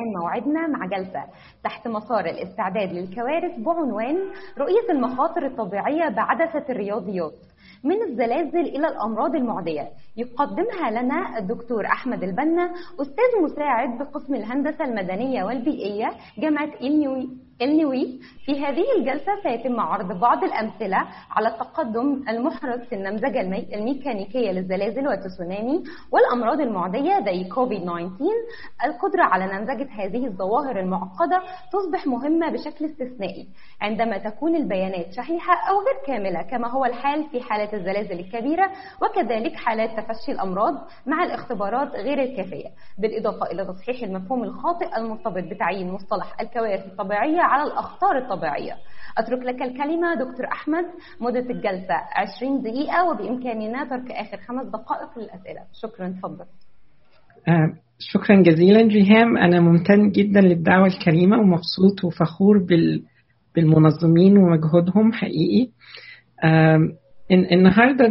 الآن موعدنا مع جلسة تحت مسار الاستعداد للكوارث بعنوان رؤية المخاطر الطبيعية بعدسة الرياضيات من الزلازل إلى الأمراض المعدية يقدمها لنا الدكتور أحمد البنا أستاذ مساعد بقسم الهندسة المدنية والبيئية جامعة إلنيوي النوي في هذه الجلسة سيتم عرض بعض الأمثلة على التقدم المحرز في النمذجة الميكانيكية للزلازل والتسونامي والأمراض المعدية زي كوفيد 19 القدرة على نمذجة هذه الظواهر المعقدة تصبح مهمة بشكل استثنائي عندما تكون البيانات شحيحة أو غير كاملة كما هو الحال في حالة الزلازل الكبيرة وكذلك حالات تفشي الأمراض مع الاختبارات غير الكافية بالإضافة إلى تصحيح المفهوم الخاطئ المرتبط بتعيين مصطلح الكوارث الطبيعية على الأخطار الطبيعية أترك لك الكلمة دكتور أحمد مدة الجلسة 20 دقيقة وبإمكاننا ترك آخر خمس دقائق للأسئلة شكرا تفضل آه شكرا جزيلا جيهام أنا ممتن جدا للدعوة الكريمة ومبسوط وفخور بال بالمنظمين ومجهودهم حقيقي آه النهاردة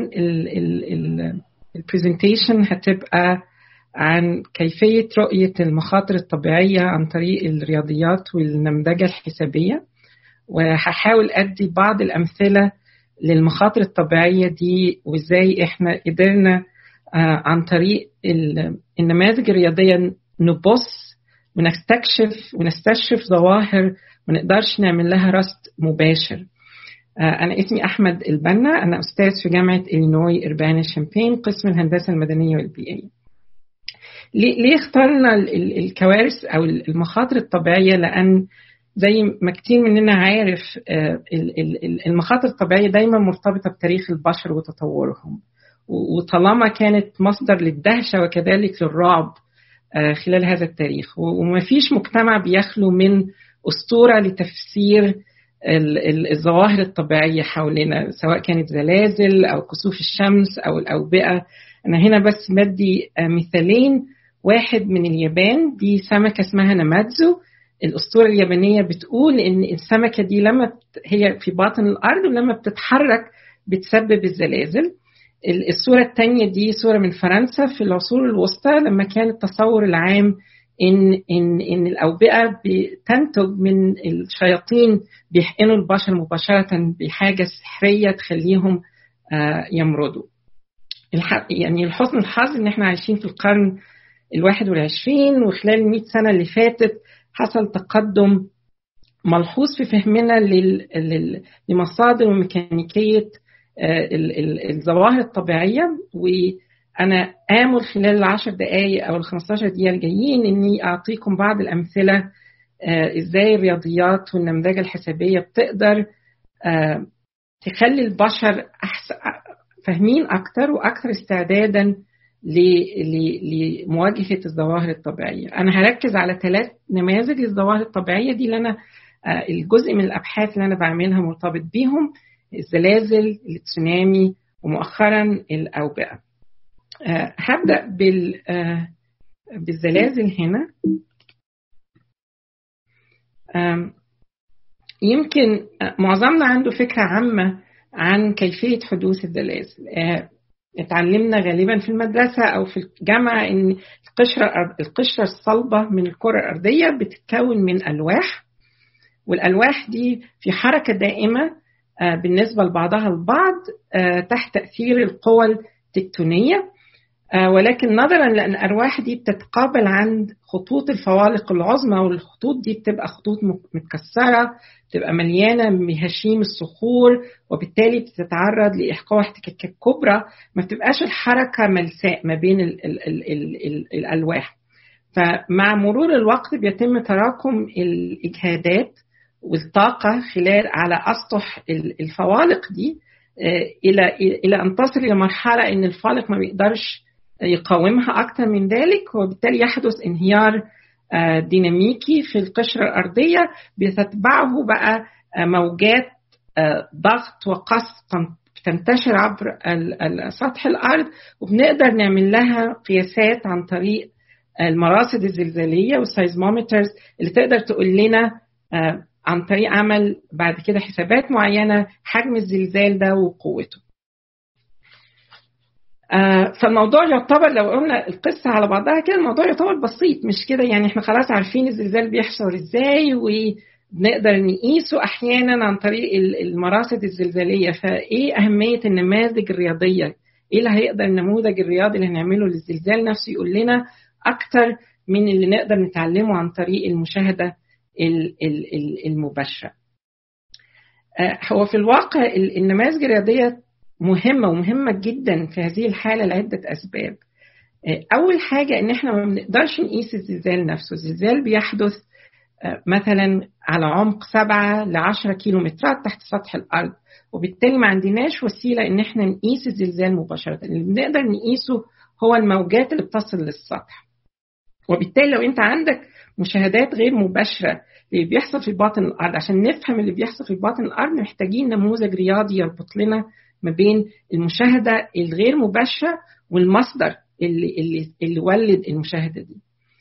البرزنتيشن هتبقى عن كيفية رؤية المخاطر الطبيعية عن طريق الرياضيات والنمذجة الحسابية وهحاول أدي بعض الأمثلة للمخاطر الطبيعية دي وإزاي إحنا قدرنا عن طريق النماذج الرياضية نبص ونستكشف ونستشرف ظواهر ما نقدرش نعمل لها رصد مباشر أنا اسمي أحمد البنا أنا أستاذ في جامعة إلينوي إربانا شامبين قسم الهندسة المدنية والبيئية ليه اخترنا الكوارث او المخاطر الطبيعيه لان زي ما كتير مننا عارف المخاطر الطبيعيه دايما مرتبطه بتاريخ البشر وتطورهم وطالما كانت مصدر للدهشه وكذلك للرعب خلال هذا التاريخ وما فيش مجتمع بيخلو من اسطوره لتفسير الظواهر الطبيعيه حوالينا سواء كانت زلازل او كسوف الشمس او الاوبئه انا هنا بس بدي مثالين واحد من اليابان دي سمكة اسمها ناماتزو الأسطورة اليابانية بتقول إن السمكة دي لما هي في باطن الأرض ولما بتتحرك بتسبب الزلازل الصورة الثانية دي صورة من فرنسا في العصور الوسطى لما كان التصور العام إن إن إن الأوبئة بتنتج من الشياطين بيحقنوا البشر مباشرة بحاجة سحرية تخليهم يمرضوا يعني لحسن الحظ إن إحنا عايشين في القرن الواحد والعشرين وخلال المئة سنة اللي فاتت حصل تقدم ملحوظ في فهمنا لمصادر وميكانيكية الظواهر الطبيعية وأنا آمل خلال العشر دقايق أو الخمستاشر دقيقة الجايين إني أعطيكم بعض الأمثلة إزاي الرياضيات والنمذجة الحسابية بتقدر تخلي البشر أحسن فاهمين أكتر وأكثر استعدادا لمواجهة الظواهر الطبيعية أنا هركز على ثلاث نماذج للظواهر الطبيعية دي اللي أنا الجزء من الأبحاث اللي أنا بعملها مرتبط بيهم الزلازل التسونامي ومؤخرا الأوبئة هبدأ بال بالزلازل هنا يمكن معظمنا عنده فكرة عامة عن كيفية حدوث الزلازل اتعلمنا غالبا في المدرسة أو في الجامعة إن القشرة القشرة الصلبة من الكرة الأرضية بتتكون من ألواح والألواح دي في حركة دائمة بالنسبة لبعضها البعض تحت تأثير القوى التكتونية ولكن نظرا لأن الأرواح دي بتتقابل عند خطوط الفوالق العظمى والخطوط دي بتبقى خطوط متكسرة بتبقى مليانة بهشيم الصخور وبالتالي بتتعرض لإحقاء احتكاكات كبرى ما بتبقاش الحركة ملساء ما بين ال ال ال ال ال الألواح فمع مرور الوقت بيتم تراكم الإجهادات والطاقة خلال على أسطح الفوالق دي إلى إلى أن تصل إلى مرحلة إن الفالق ما بيقدرش يقاومها أكثر من ذلك وبالتالي يحدث انهيار ديناميكي في القشرة الأرضية بتتبعه بقى موجات ضغط وقص تنتشر عبر سطح الأرض وبنقدر نعمل لها قياسات عن طريق المراصد الزلزالية والسايزمومترز اللي تقدر تقول لنا عن طريق عمل بعد كده حسابات معينة حجم الزلزال ده وقوته فالموضوع يعتبر لو قلنا القصة على بعضها كده الموضوع يعتبر بسيط مش كده يعني احنا خلاص عارفين الزلزال بيحصل ازاي ونقدر نقيسه احيانا عن طريق المراصد الزلزالية فايه أهمية النماذج الرياضية ايه اللي هيقدر النموذج الرياضي اللي هنعمله للزلزال نفسه يقول لنا اكتر من اللي نقدر نتعلمه عن طريق المشاهدة المباشرة هو في الواقع النماذج الرياضية مهمة ومهمة جدا في هذه الحالة لعدة أسباب أول حاجة إن إحنا ما بنقدرش نقيس الزلزال نفسه الزلزال بيحدث مثلا على عمق 7 ل 10 كيلومترات تحت سطح الأرض وبالتالي ما عندناش وسيلة إن إحنا نقيس الزلزال مباشرة اللي بنقدر نقيسه هو الموجات اللي بتصل للسطح وبالتالي لو أنت عندك مشاهدات غير مباشرة اللي بيحصل في باطن الأرض عشان نفهم اللي بيحصل في باطن الأرض محتاجين نموذج رياضي يربط لنا ما بين المشاهدة الغير مباشرة والمصدر اللي, اللي, اللي ولد المشاهدة دي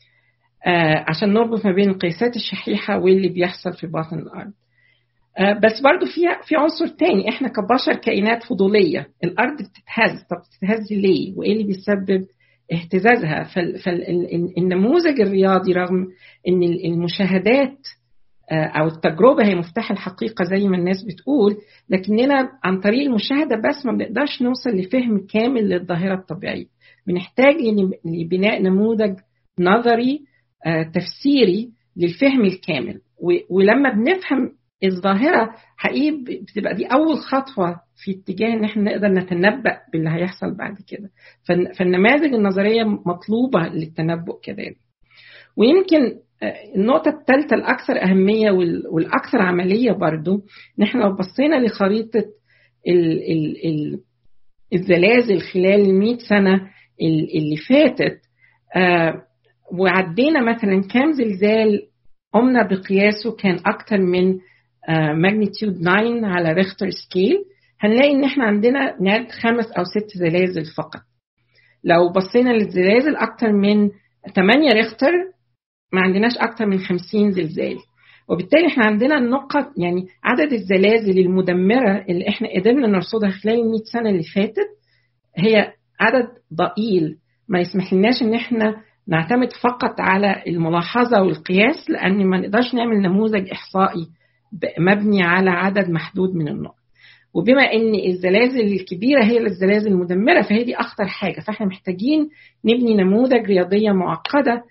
آه عشان نربط ما بين القياسات الشحيحة واللي بيحصل في باطن الأرض آه بس برضو في في عنصر تاني احنا كبشر كائنات فضولية الأرض بتتهز طب بتتهز ليه وإيه اللي بيسبب اهتزازها فالنموذج الرياضي رغم ان المشاهدات او التجربه هي مفتاح الحقيقه زي ما الناس بتقول لكننا عن طريق المشاهده بس ما بنقدرش نوصل لفهم كامل للظاهره الطبيعيه بنحتاج لبناء نموذج نظري تفسيري للفهم الكامل ولما بنفهم الظاهره حقيقي بتبقى دي اول خطوه في اتجاه ان احنا نقدر نتنبأ باللي هيحصل بعد كده فالنماذج النظريه مطلوبه للتنبؤ كذلك ويمكن النقطة الثالثة الأكثر أهمية والأكثر عملية برضو إن إحنا لو بصينا لخريطة ال ال ال الزلازل خلال المئة سنة اللي فاتت آه وعدينا مثلا كام زلزال قمنا بقياسه كان أكثر من ماجنتيود آه 9 على ريختر سكيل هنلاقي إن إحنا عندنا نعد خمس أو ست زلازل فقط لو بصينا للزلازل أكثر من 8 ريختر ما عندناش أكتر من 50 زلزال وبالتالي احنا عندنا النقط يعني عدد الزلازل المدمرة اللي احنا قدرنا نرصدها خلال ال 100 سنة اللي فاتت هي عدد ضئيل ما يسمح لناش ان احنا نعتمد فقط على الملاحظة والقياس لأن ما نقدرش نعمل نموذج إحصائي مبني على عدد محدود من النقط وبما ان الزلازل الكبيره هي الزلازل المدمره فهي دي اخطر حاجه فاحنا محتاجين نبني نموذج رياضيه معقده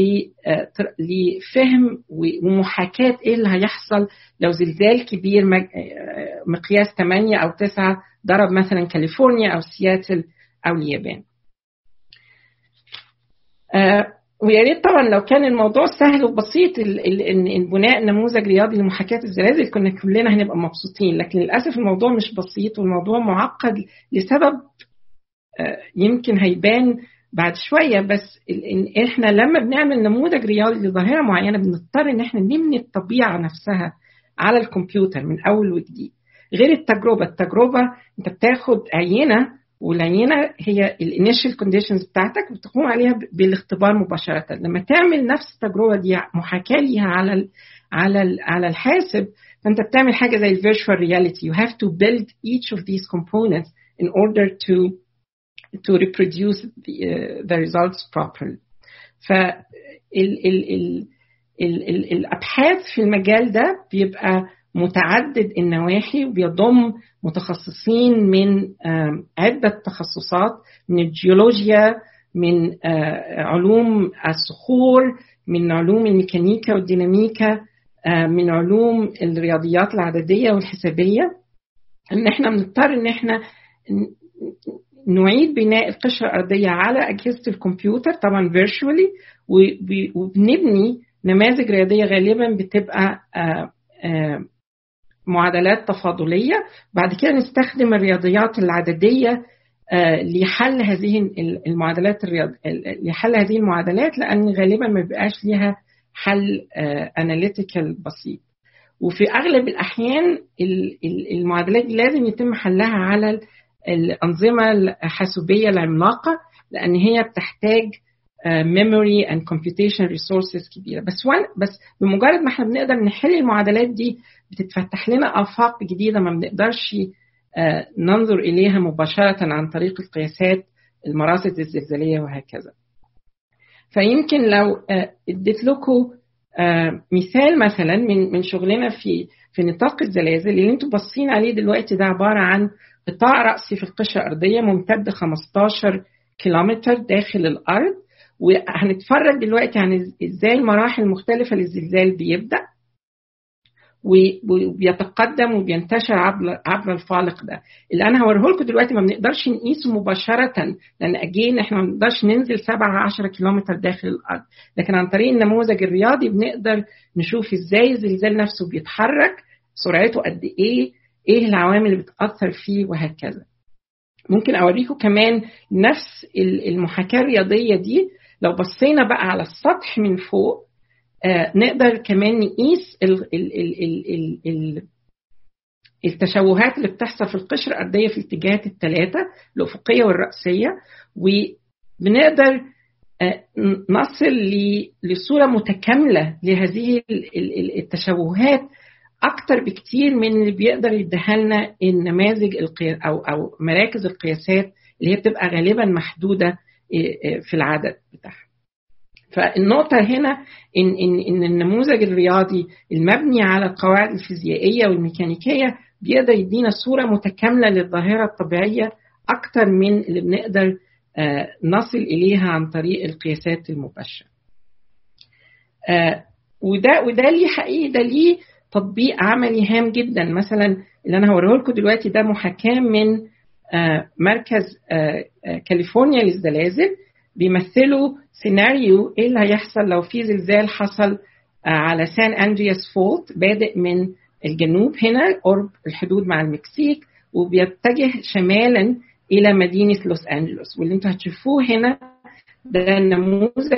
لفهم ومحاكاة إيه اللي هيحصل لو زلزال كبير مقياس 8 أو 9 ضرب مثلا كاليفورنيا أو سياتل أو اليابان ويا ريت طبعا لو كان الموضوع سهل وبسيط ان بناء نموذج رياضي لمحاكاه الزلازل كنا كلنا هنبقى مبسوطين لكن للاسف الموضوع مش بسيط والموضوع معقد لسبب يمكن هيبان بعد شويه بس إن احنا لما بنعمل نموذج رياضي لظاهره معينه بنضطر ان احنا نبني الطبيعه نفسها على الكمبيوتر من اول وجديد غير التجربه التجربه انت بتاخد عينه والعينه هي الانيشال كونديشنز بتاعتك بتقوم عليها بالاختبار مباشره لما تعمل نفس التجربه دي محاكاه ليها على ال على ال على الحاسب فانت بتعمل حاجه زي الفيرتشوال رياليتي you have to build each of these components in order to to reproduce the, uh, the results properly. ف ال, ال, ال, ال, ال, الابحاث في المجال ده بيبقى متعدد النواحي وبيضم متخصصين من عدة تخصصات من الجيولوجيا من علوم الصخور من علوم الميكانيكا والديناميكا من علوم الرياضيات العددية والحسابية ان احنا بنضطر ان احنا نعيد بناء القشرة الأرضية على أجهزة الكمبيوتر طبعا فيرشوالي وبنبني نماذج رياضية غالبا بتبقى آآ آآ معادلات تفاضلية بعد كده نستخدم الرياضيات العددية لحل هذه المعادلات الرياض... لحل هذه المعادلات لأن غالبا ما بيبقاش ليها حل اناليتيكال بسيط وفي أغلب الأحيان المعادلات دي لازم يتم حلها على الأنظمة الحاسوبية العملاقة لأن هي بتحتاج memory and computation resources كبيرة بس بس بمجرد ما احنا بنقدر نحل المعادلات دي بتتفتح لنا آفاق جديدة ما بنقدرش ننظر إليها مباشرة عن طريق القياسات المراصد الزلزاليه وهكذا فيمكن لو اديت لكم مثال مثلا من من شغلنا في في نطاق الزلازل اللي انتم باصين عليه دلوقتي ده عباره عن قطاع رأسي في القشرة الأرضية ممتد 15 كيلومتر داخل الأرض وهنتفرج دلوقتي عن ازاي مراحل مختلفة للزلزال بيبدأ وبيتقدم وبينتشر عبر عبر الفالق ده اللي انا هوريه لكم دلوقتي ما بنقدرش نقيسه مباشره لان اجين احنا ما بنقدرش ننزل 7 10 كيلومتر داخل الارض لكن عن طريق النموذج الرياضي بنقدر نشوف ازاي الزلزال نفسه بيتحرك سرعته قد ايه ايه العوامل اللي بتاثر فيه وهكذا ممكن اوريكم كمان نفس المحاكاه الرياضيه دي لو بصينا بقى على السطح من فوق آه نقدر كمان نقيس ال ال ال ال ال التشوهات اللي بتحصل في القشرة الأرضية في الاتجاهات الثلاثة الأفقية والرأسية وبنقدر آه نصل لصورة متكاملة لهذه التشوهات أكتر بكتير من اللي بيقدر يديها لنا النماذج القياس أو أو مراكز القياسات اللي هي بتبقى غالبا محدودة في العدد بتاعها. فالنقطة هنا إن إن إن النموذج الرياضي المبني على القواعد الفيزيائية والميكانيكية بيقدر يدينا صورة متكاملة للظاهرة الطبيعية أكتر من اللي بنقدر نصل إليها عن طريق القياسات المباشرة. وده وده ليه حقيقي ده ليه تطبيق عملي هام جدا مثلا اللي انا هوريه لكم دلوقتي ده محاكاه من مركز كاليفورنيا للزلازل بيمثلوا سيناريو ايه اللي هيحصل لو في زلزال حصل على سان اندرياس فولت بادئ من الجنوب هنا قرب الحدود مع المكسيك وبيتجه شمالا الى مدينه لوس انجلوس واللي انتم هتشوفوه هنا ده نموذج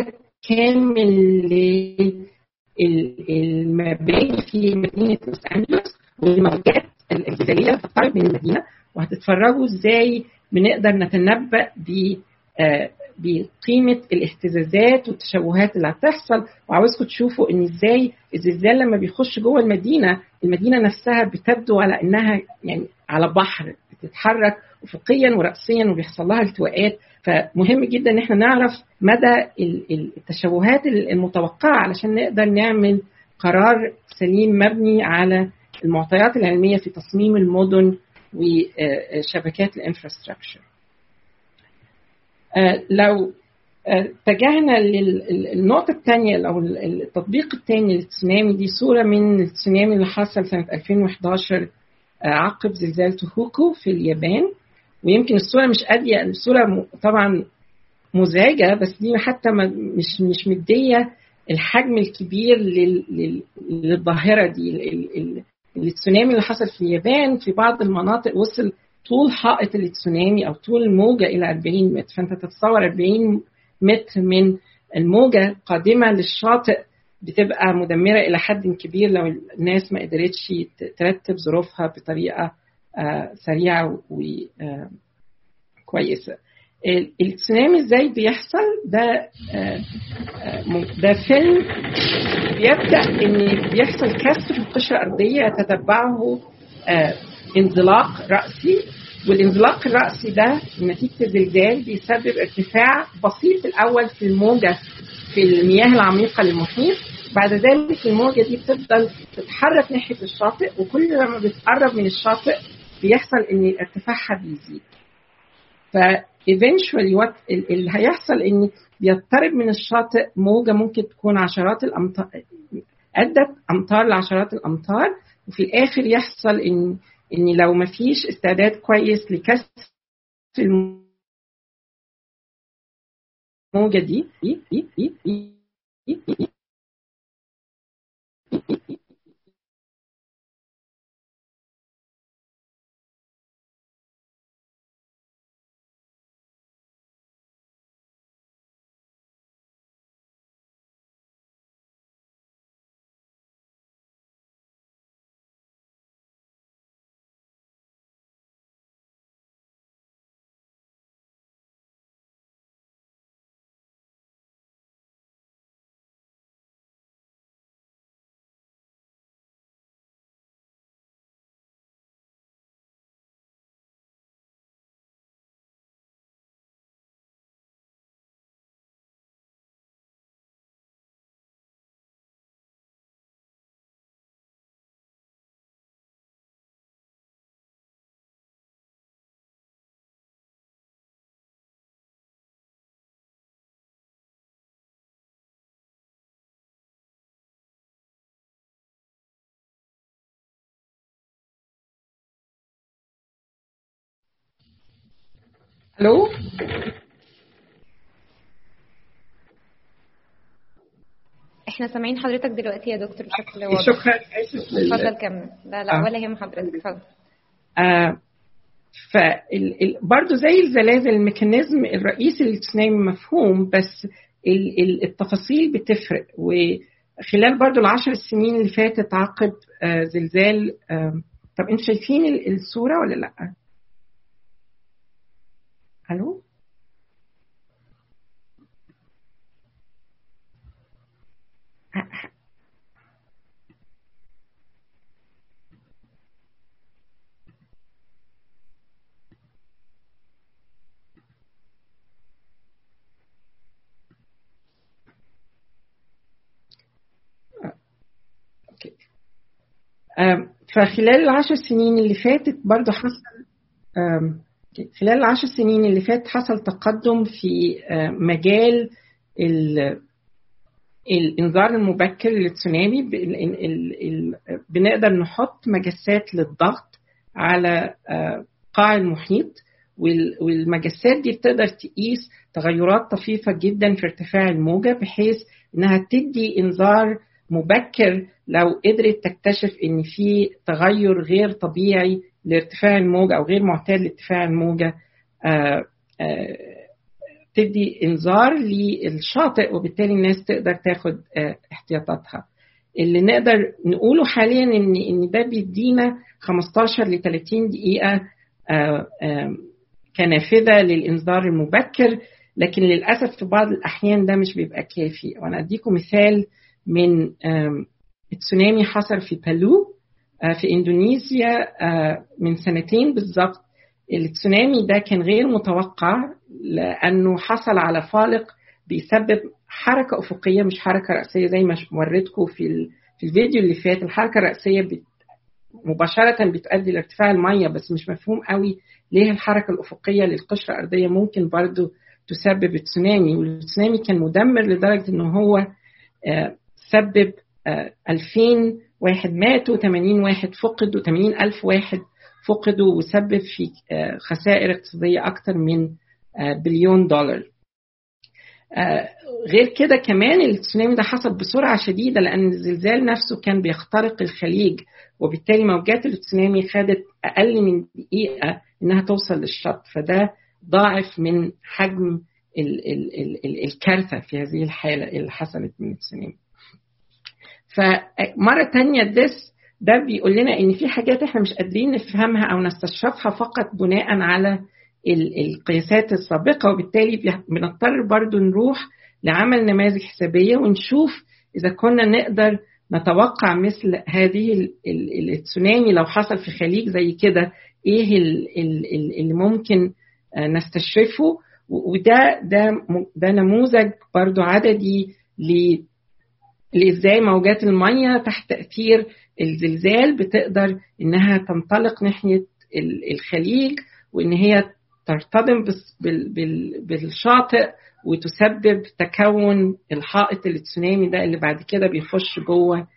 كامل المباني في مدينه لوس انجلوس والموجات الزلزاليه بتقترب من المدينه وهتتفرجوا ازاي بنقدر نتنبأ ب بقيمة الاهتزازات والتشوهات اللي هتحصل وعاوزكم تشوفوا ان ازاي الزلزال لما بيخش جوه المدينة المدينة نفسها بتبدو على انها يعني على بحر بتتحرك افقيا ورأسيا وبيحصل لها التواءات فمهم جدا ان احنا نعرف مدى التشوهات المتوقعة علشان نقدر نعمل قرار سليم مبني على المعطيات العلمية في تصميم المدن وشبكات الانفراستراكشر لو اتجهنا للنقطة الثانية أو التطبيق الثاني للتسونامي دي صورة من التسونامي اللي حصل سنة 2011 عقب زلزال توهوكو في اليابان ويمكن الصورة مش قادية الصورة طبعا مزعجة بس دي حتى مش مش مدية الحجم الكبير للظاهرة دي التسونامي اللي حصل في اليابان في بعض المناطق وصل طول حائط التسونامي او طول الموجه الى 40 متر فانت تتصور 40 متر من الموجه قادمه للشاطئ بتبقى مدمره الى حد كبير لو الناس ما قدرتش ترتب ظروفها بطريقه سريعه وكويسه التسونامي ازاي بيحصل ده ده فيلم بيبدا ان بيحصل كسر في القشره الارضيه يتتبعه انزلاق رأسي والانزلاق الرأسي ده نتيجة الزلزال بيسبب ارتفاع بسيط الأول في الموجة في المياه العميقة للمحيط بعد ذلك الموجة دي بتفضل تتحرك ناحية الشاطئ وكل لما بتقرب من الشاطئ بيحصل إن ارتفاعها بيزيد ف eventually اللي هيحصل إن بيضطرب من الشاطئ موجة ممكن تكون عشرات الأمتار عدة أمتار لعشرات الأمتار وفي الآخر يحصل إن ان لو ما فيش استعداد كويس لكسر الموجة دي الو احنا سامعين حضرتك دلوقتي يا دكتور بشكل واضح شكرا اسف لل- اتفضل كمل لا لا آه. ولا يهم حضرتك اتفضل آه فبرضه زي الزلازل الميكانيزم الرئيسي للتسونامي مفهوم بس ال- ال- التفاصيل بتفرق وخلال برضه العشر سنين اللي فاتت عقب آه زلزال آه طب انتوا شايفين ال- الصورة ولا لا؟ الو؟ اوكي آم، فخلال العشر سنين اللي فاتت برضو حصل آم، أوكي. خلال العشر سنين اللي فات حصل تقدم في آم، مجال ال- الانذار المبكر للتسونامي ب- ال- ال- ال- بنقدر نحط مجسات للضغط على آه، قاع المحيط وال- والمجسات دي بتقدر تقيس تغيرات طفيفة جدا في ارتفاع الموجة بحيث انها تدي انذار مبكر لو قدرت تكتشف ان في تغير غير طبيعي لارتفاع الموجة او غير معتاد لارتفاع الموجة آه، آه، تدي انذار للشاطئ وبالتالي الناس تقدر تاخد آه، احتياطاتها اللي نقدر نقوله حاليا ان ان ده بيدينا 15 ل 30 دقيقه آه، آه، كنافذه للانذار المبكر لكن للاسف في بعض الاحيان ده مش بيبقى كافي وانا اديكم مثال من آم، التسونامي حصل في بالو آه، في اندونيسيا آه، من سنتين بالظبط التسونامي ده كان غير متوقع لانه حصل على فالق بيسبب حركه افقيه مش حركه راسيه زي ما وريتكم في ال- في الفيديو اللي فات الحركه الراسيه بت- مباشره بتؤدي لارتفاع الميه بس مش مفهوم قوي ليه الحركه الافقيه للقشره الارضيه ممكن برضو تسبب التسونامي والتسونامي كان مدمر لدرجه ان هو آه، سبب آه، 2000 واحد ماتوا 80 واحد فقدوا 80 ألف واحد فقدوا وسبب في آه، خسائر اقتصادية أكثر من آه، بليون دولار آه، غير كده كمان التسونامي ده حصل بسرعة شديدة لأن الزلزال نفسه كان بيخترق الخليج وبالتالي موجات التسونامي خدت أقل من دقيقة إنها توصل للشط فده ضاعف من حجم ال ال ال ال الكارثة في هذه الحالة اللي حصلت من التسونامي فمرة تانية ديس ده بيقول لنا ان في حاجات احنا مش قادرين نفهمها او نستشرفها فقط بناء على القياسات السابقة وبالتالي بنضطر برضو نروح لعمل نماذج حسابية ونشوف إذا كنا نقدر نتوقع مثل هذه التسونامي لو حصل في خليج زي كده ايه اللي ممكن نستشرفه وده ده ده نموذج برضو عددي ل لازاي موجات الميه تحت تاثير الزلزال بتقدر انها تنطلق ناحيه الخليج وان هي ترتطم بالشاطئ وتسبب تكون الحائط التسونامي ده اللي بعد كده بيخش جوه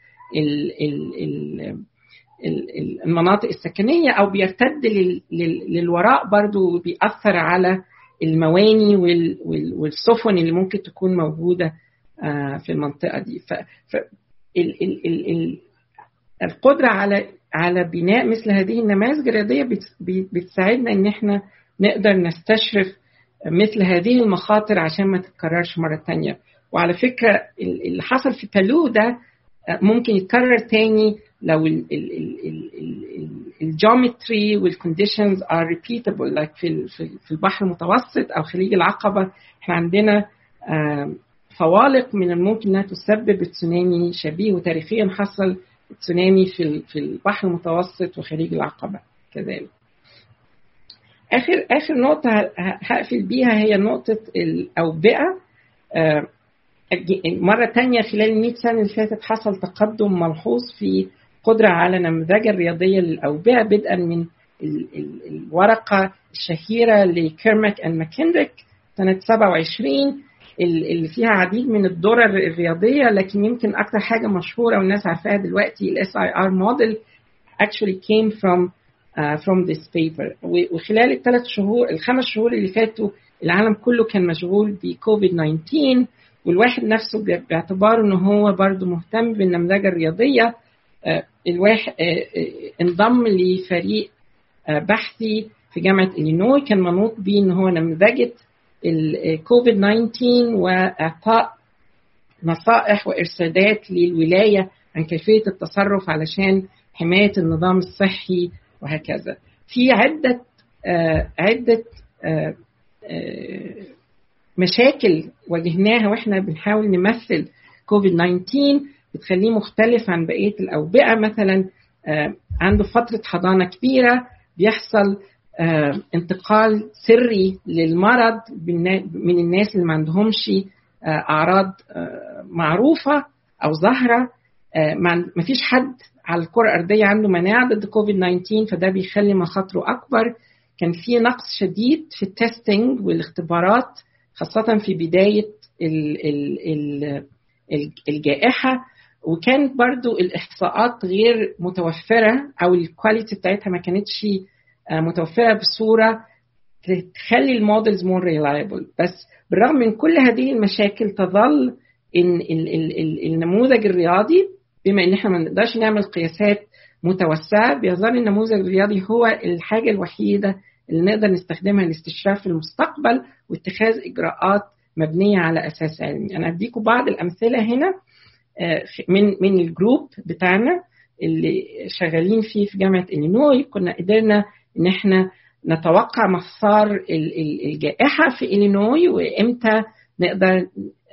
المناطق السكنيه او بيرتد للوراء برضو وبيأثر على المواني والسفن اللي ممكن تكون موجوده في المنطقه دي ف القدره على على بناء مثل هذه النماذج الرياضيه بتساعدنا ان احنا نقدر نستشرف مثل هذه المخاطر عشان ما تتكررش مره تانية وعلى فكره اللي حصل في بالو ده ممكن يتكرر تاني لو الجيومتري والكونديشنز ار ريبيتابل لايك في في البحر المتوسط او خليج العقبه احنا عندنا فوالق من الممكن انها تسبب تسونامي شبيه وتاريخيا حصل تسونامي في في البحر المتوسط وخليج العقبه كذلك. اخر اخر نقطه هقفل بيها هي نقطه الاوبئه مرة تانية خلال المئة سنة اللي فاتت حصل تقدم ملحوظ في قدرة على نمذجة الرياضية للأوبئة بدءا من ال ال الورقة الشهيرة لكيرماك أند ماكندريك سنة 27 اللي فيها عديد من الدرر الرياضية لكن يمكن أكثر حاجة مشهورة والناس عارفاها دلوقتي ال SIR model actually came from uh, from this paper وخلال الثلاث شهور الخمس شهور اللي فاتوا العالم كله كان مشغول بكوفيد 19 والواحد نفسه باعتباره ان هو برضه مهتم بالنمذجه الرياضيه uh, الواحد uh, انضم لفريق بحثي في جامعه الينوي كان منوط بيه ان هو نمذجه الكوفيد 19 واعطاء نصائح وارشادات للولايه عن كيفيه التصرف علشان حمايه النظام الصحي وهكذا. في عده آه عده آه آه مشاكل واجهناها واحنا بنحاول نمثل كوفيد 19 بتخليه مختلف عن بقيه الاوبئه مثلا عنده فتره حضانه كبيره بيحصل انتقال سري للمرض من الناس اللي ما عندهمش اعراض معروفه او ظاهره ما فيش حد على الكره الارضيه عنده مناعه ضد كوفيد 19 فده بيخلي مخاطره اكبر كان في نقص شديد في التستنج والاختبارات خاصه في بدايه ال ال ال الجائحه وكانت برضو الاحصاءات غير متوفره او الكواليتي بتاعتها ما كانتش متوفره بصوره تخلي المودلز مور ريلايبل بس بالرغم من كل هذه المشاكل تظل ان ال ال ال النموذج الرياضي بما ان احنا ما نقدرش نعمل قياسات متوسعه بيظل النموذج الرياضي هو الحاجه الوحيده اللي نقدر نستخدمها لاستشراف المستقبل واتخاذ اجراءات مبنيه على اساس علمي انا اديكم بعض الامثله هنا من من الجروب بتاعنا اللي شغالين فيه في جامعه الينوي كنا قدرنا ان احنا نتوقع مسار الجائحه في الينوي وامتى نقدر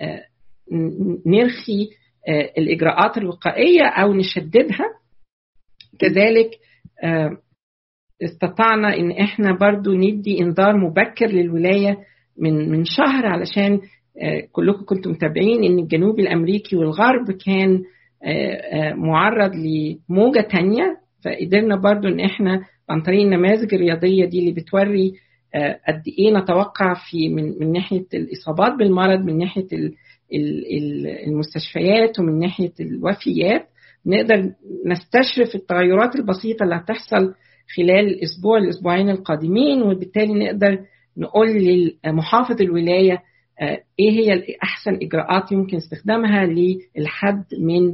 نرخي الاجراءات الوقائيه او نشددها كذلك استطعنا ان احنا برضو ندي انذار مبكر للولايه من من شهر علشان كلكم كنتم متابعين ان الجنوب الامريكي والغرب كان معرض لموجه تانية فقدرنا برضو ان احنا عن طريق النماذج الرياضيه دي اللي بتوري قد ايه نتوقع في من من ناحيه الاصابات بالمرض من ناحيه المستشفيات ومن ناحيه الوفيات نقدر نستشرف التغيرات البسيطه اللي هتحصل خلال الاسبوع الاسبوعين القادمين وبالتالي نقدر نقول لمحافظ الولايه ايه هي احسن اجراءات يمكن استخدامها للحد من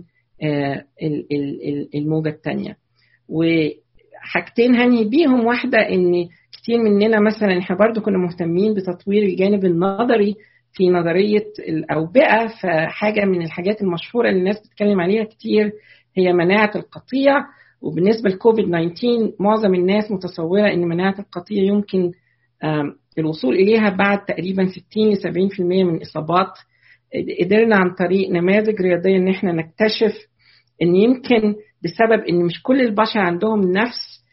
الموجه الثانيه وحاجتين هنهي بيهم واحده ان كتير مننا مثلا احنا برضو كنا مهتمين بتطوير الجانب النظري في نظريه الاوبئه فحاجه من الحاجات المشهوره اللي الناس بتتكلم عليها كتير هي مناعه القطيع وبالنسبه لكوفيد 19 معظم الناس متصوره ان مناعه القطيع يمكن الوصول اليها بعد تقريبا 60 ل 70% من الاصابات قدرنا عن طريق نماذج رياضيه ان احنا نكتشف ان يمكن بسبب ان مش كل البشر عندهم نفس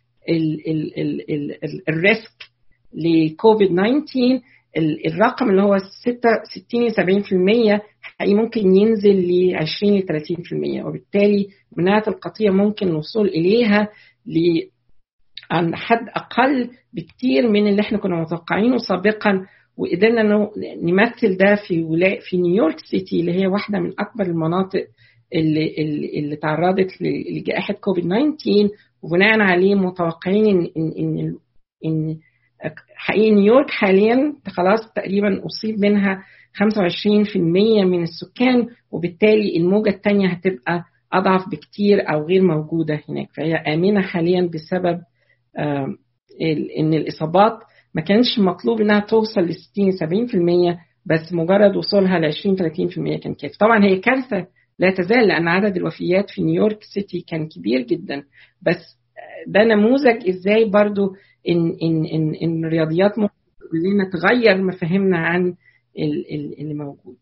الريسك لكوفيد 19 الرقم اللي هو 60 ل 70% حقيقي ممكن ينزل ل 20 ل 30% وبالتالي مناعه القطيع ممكن الوصول اليها ل عن حد اقل بكتير من اللي احنا كنا متوقعينه سابقا وقدرنا نمثل ده في ولا في نيويورك سيتي اللي هي واحده من اكبر المناطق اللي اللي, اللي تعرضت لجائحه كوفيد 19 وبناء عليه متوقعين ان ان ان, إن حقيقي نيويورك حاليا خلاص تقريبا اصيب منها 25% من السكان وبالتالي الموجه الثانيه هتبقى اضعف بكتير او غير موجوده هناك فهي امنه حاليا بسبب ان الاصابات ما كانش مطلوب انها توصل ل 60 70% بس مجرد وصولها ل 20 30% كان كافي طبعا هي كارثه لا تزال لان عدد الوفيات في نيويورك سيتي كان كبير جدا بس ده نموذج ازاي برضو ان ان ان, إن الرياضيات لنا تغير مفاهيمنا عن اللي موجود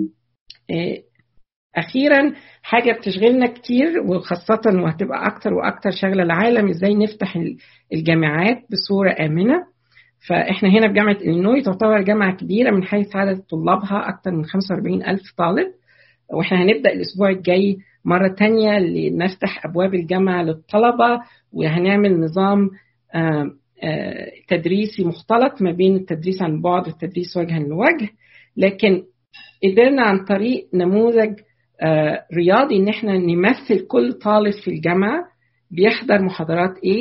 اخيرا حاجه بتشغلنا كتير وخاصه وهتبقى اكتر واكتر شغله العالم ازاي نفتح الجامعات بصوره امنه فاحنا هنا في جامعه الينوي تعتبر جامعه كبيره من حيث عدد طلابها اكتر من 45 الف طالب واحنا هنبدا الاسبوع الجاي مره تانية لنفتح ابواب الجامعه للطلبه وهنعمل نظام آآ آآ تدريسي مختلط ما بين التدريس عن بعد والتدريس وجها لوجه لكن قدرنا عن طريق نموذج رياضي ان احنا نمثل كل طالب في الجامعه بيحضر محاضرات ايه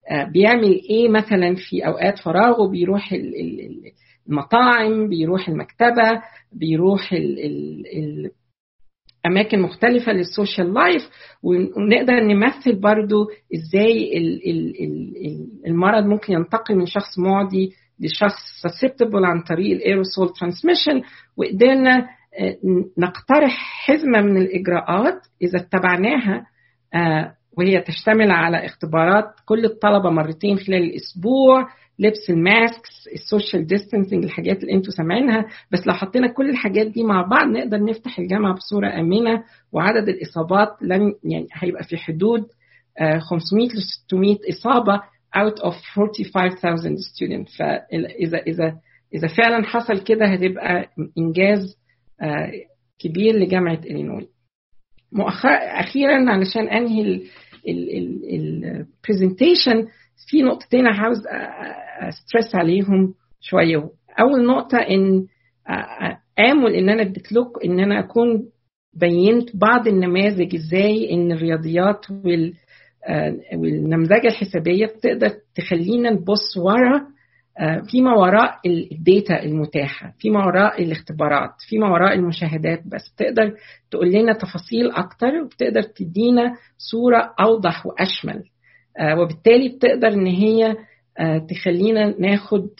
بيعمل ايه مثلا في اوقات فراغه بيروح المطاعم بيروح المكتبه بيروح ال ال ال اماكن مختلفه للسوشيال لايف ونقدر نمثل برضو ازاي المرض ممكن ينتقل من شخص معدي لشخص susceptible عن طريق الايروسول ترانسميشن وقدرنا نقترح حزمه من الاجراءات اذا اتبعناها وهي تشتمل على اختبارات كل الطلبه مرتين خلال الاسبوع لبس الماسكس السوشيال ديستانسنج الحاجات اللي انتوا سامعينها بس لو حطينا كل الحاجات دي مع بعض نقدر نفتح الجامعه بصوره امنه وعدد الاصابات لن يعني هيبقى في حدود 500 ل 600 اصابه out of 45,000 student فاذا اذا اذا فعلا حصل كده هتبقى انجاز كبير لجامعه الينوي مؤخرا اخيرا علشان انهي البرزنتيشن في نقطتين عاوز استرس عليهم شويه اول نقطه ان امل ان انا اديت لكم ان انا اكون بينت بعض النماذج ازاي ان الرياضيات وال والنمذجه الحسابيه بتقدر تخلينا نبص ورا فيما وراء الداتا المتاحه فيما وراء الاختبارات فيما وراء المشاهدات بس تقدر تقول لنا تفاصيل اكتر وبتقدر تدينا صوره اوضح واشمل وبالتالي بتقدر ان هي تخلينا ناخد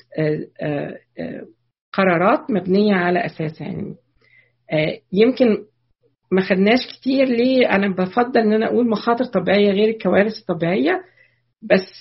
قرارات مبنيه على اساس علمي يمكن ما خدناش كتير ليه انا بفضل ان انا اقول مخاطر طبيعيه غير الكوارث الطبيعيه بس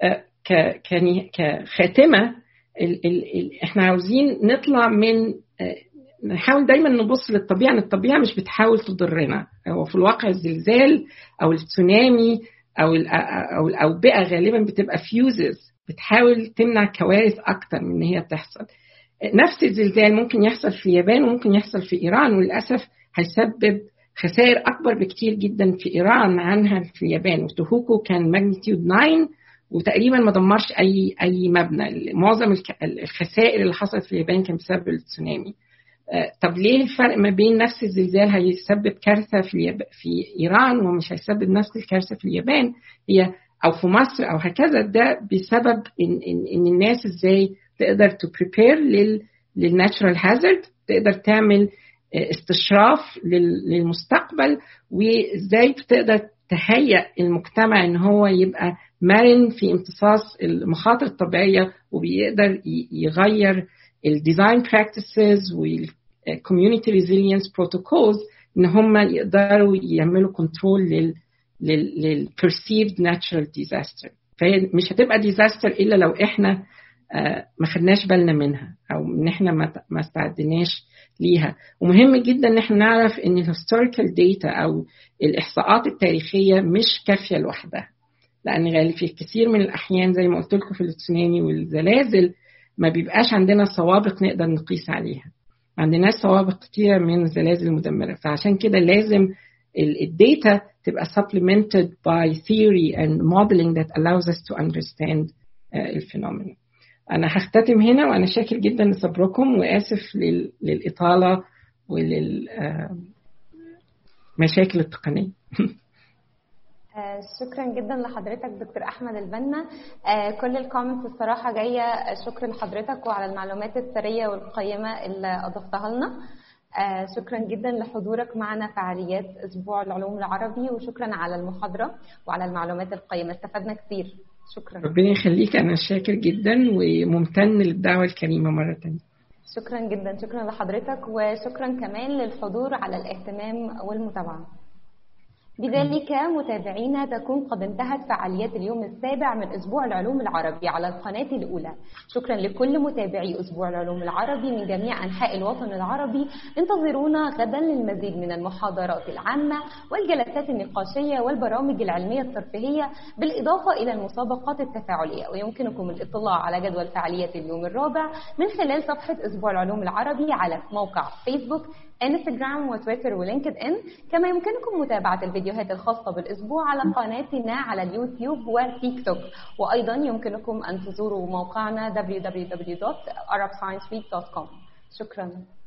كخاتمه ال ال ال احنا عاوزين نطلع من نحاول دايما نبص للطبيعه ان الطبيعه مش بتحاول تضرنا هو في الواقع الزلزال او التسونامي او او الاوبئه غالبا بتبقى فيوزز بتحاول تمنع كوارث اكتر من ان هي تحصل نفس الزلزال ممكن يحصل في اليابان وممكن يحصل في ايران وللاسف هيسبب خسائر اكبر بكتير جدا في ايران عنها في اليابان وتوهوكو كان ماجنتيود 9 وتقريبا ما دمرش اي اي مبنى معظم الخسائر اللي حصلت في اليابان كان بسبب التسونامي طب ليه الفرق ما بين نفس الزلزال هيسبب كارثه في الياب... في ايران ومش هيسبب نفس الكارثه في اليابان هي او في مصر او هكذا ده بسبب ان ان, إن الناس ازاي تقدر تو بريبير لل للناتشرال هازارد تقدر تعمل استشراف للمستقبل وازاي بتقدر تهيئ المجتمع ان هو يبقى مرن في امتصاص المخاطر الطبيعيه وبيقدر يغير الديزاين براكتسز والكوميونتي ريزيلينس بروتوكولز ان هم يقدروا يعملوا كنترول لل للبرسيفد ناتشرال ديزاستر فهي مش هتبقى ديزاستر الا لو احنا ما خدناش بالنا منها او ان احنا ما استعدناش ليها ومهم جدا ان احنا نعرف ان الهيستوريكال داتا او الاحصاءات التاريخيه مش كافيه لوحدها لان غالب في كثير من الاحيان زي ما قلت لكم في التسونامي والزلازل ما بيبقاش عندنا سوابق نقدر نقيس عليها ما عندناش سوابق كتير من الزلازل المدمره فعشان كده لازم الداتا تبقى supplemented by theory and modeling that allows us to understand الفينومينا أنا هختتم هنا وأنا شاكر جدا لصبركم وآسف للإطالة وللمشاكل التقنية آه شكرا جدا لحضرتك دكتور احمد البنا آه كل الكومنتس الصراحه جايه شكر لحضرتك وعلى المعلومات الثريه والقيمه اللي اضفتها لنا آه شكرا جدا لحضورك معنا فعاليات اسبوع العلوم العربي وشكرا على المحاضره وعلى المعلومات القيمه استفدنا كثير شكرا ربنا يخليك انا شاكر جدا وممتن للدعوه الكريمه مره ثانيه شكرا جدا شكرا لحضرتك وشكرا كمان للحضور على الاهتمام والمتابعه بذلك متابعينا تكون قد انتهت فعاليات اليوم السابع من أسبوع العلوم العربي على القناة الأولى شكرا لكل متابعي أسبوع العلوم العربي من جميع أنحاء الوطن العربي انتظرونا غدا للمزيد من المحاضرات العامة والجلسات النقاشية والبرامج العلمية الترفيهية بالإضافة إلى المسابقات التفاعلية ويمكنكم الاطلاع على جدول فعاليات اليوم الرابع من خلال صفحة أسبوع العلوم العربي على موقع فيسبوك انستغرام وتويتر ولينكد ان كما يمكنكم متابعة الفيديوهات الخاصة بالأسبوع على قناتنا على اليوتيوب وتيك توك وأيضا يمكنكم أن تزوروا موقعنا www.arabscienceweek.com شكرا